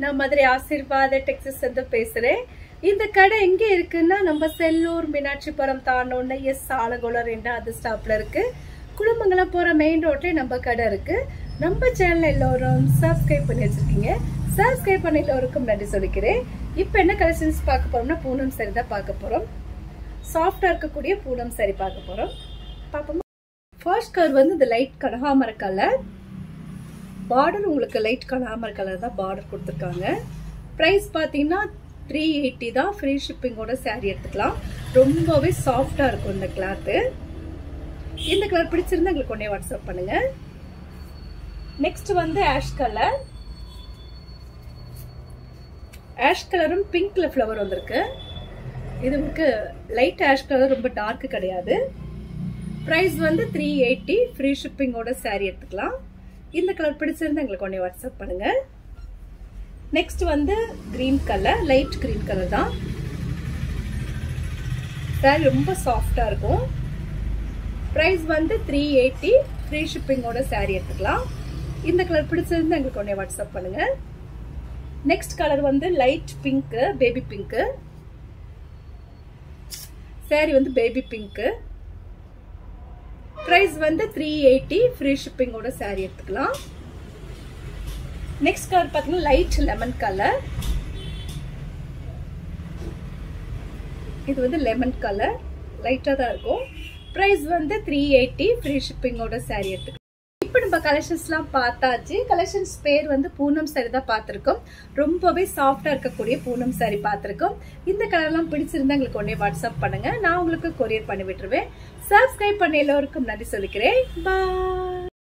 நான் மதுரை ஆசீர்வாத டெக்ஸஸ் வந்து பேசுறேன் இந்த கடை எங்க இருக்குன்னா நம்ம செல்லூர் மீனாட்சிபுரம் தாண்டோன்னு எஸ் ஆலகுளம் ரெண்டாவது ஸ்டாப்ல இருக்கு குடும்பங்களாம் போற மெயின் ரோட்ல நம்ம கடை இருக்கு நம்ம சேனல் எல்லோரும் சப்ஸ்கிரைப் பண்ணி வச்சிருக்கீங்க சப்ஸ்கிரைப் பண்ண எல்லோருக்கும் நன்றி சொல்லிக்கிறேன் இப்போ என்ன கலெக்ஷன்ஸ் பார்க்க போறோம்னா பூனம் சரி தான் பார்க்க போறோம் சாஃப்டா இருக்கக்கூடிய பூனம் சரி பார்க்க போறோம் பார்ப்போம் ஃபர்ஸ்ட் கலர் வந்து இந்த லைட் கனகாமர கலர் பார்டர் உங்களுக்கு லைட் கனகாமர கலர் தான் பார்டர் கொடுத்துருக்காங்க ப்ரைஸ் பார்த்தீங்கன்னா த்ரீ எயிட்டி தான் ஃப்ரீ ஷிப்பிங்கோட சாரீ எடுத்துக்கலாம் ரொம்பவே சாஃப்டாக இருக்கும் இந்த கிளாத்து இந்த கலர் பிடிச்சிருந்தா எங்களுக்கு உடனே வாட்ஸ்அப் பண்ணுங்க நெக்ஸ்ட் வந்து ஆஷ் கலர் ஆஷ் கலரும் பிங்க்ல ஃப்ளவர் வந்திருக்கு இது உங்களுக்கு லைட் ஆஷ் கலர் ரொம்ப டார்க் கிடையாது ப்ரைஸ் வந்து த்ரீ எயிட்டி ஃப்ரீ ஷிப்பிங்கோட சாரீ எடுத்துக்கலாம் இந்த கலர் பிடிச்சிருந்தா எங்களுக்கு உடனே வாட்ஸ்அப் பண்ணுங்க நெக்ஸ்ட் வந்து green colour light green colour தான் சாரி ரொம்ப சாஃப்டா இருக்கும் ப்ரைஸ் வந்து த்ரீ எயிட்டி ஃப்ரீ ஷிப்பிங்கோட சாரீ எடுத்துக்கலாம் இந்த கலர் பிடிச்சிருந்தா எங்களுக்கு உடனே வாட்ஸ்அப் பண்ணுங்க நெக்ஸ்ட் கலர் வந்து light pink baby pink sari வந்து பேபி பிங்க்கு ப்ரைஸ் வந்து த்ரீ எயிட்டி ஃப்ரீ ஷிப்பிங்கோட சாரீ எடுத்துக்கலாம் நெக்ஸ்ட் கலர் பார்த்தீங்கன்னா லைட் லெமன் கலர் இது வந்து லெமன் கலர் லைட்டாக தான் இருக்கும் ப்ரைஸ் வந்து த்ரீ எயிட்டி ஃப்ரீ ஷிப்பிங்கோட சாரீ எடுத்துக்கலாம் இப்போ நம்ம கலெக்ஷன்ஸ்லாம் பார்த்தாச்சு கலெக்ஷன்ஸ் பேர் வந்து பூனம் சாரி தான் பார்த்துருக்கோம் ரொம்பவே சாஃப்டாக இருக்கக்கூடிய பூனம் சாரி பார்த்துருக்கோம் இந்த கலர்லாம் பிடிச்சிருந்தா எங்களுக்கு உடனே வாட்ஸ்அப் பண்ணுங்க நான் உங்களுக்கு கொரியர் பண்ணி விட்டுருவேன் சப்ஸ்கிரைப் பண்ண எல்லோருக்கும் நன்றி சொல்லிக்கிறேன் பாய்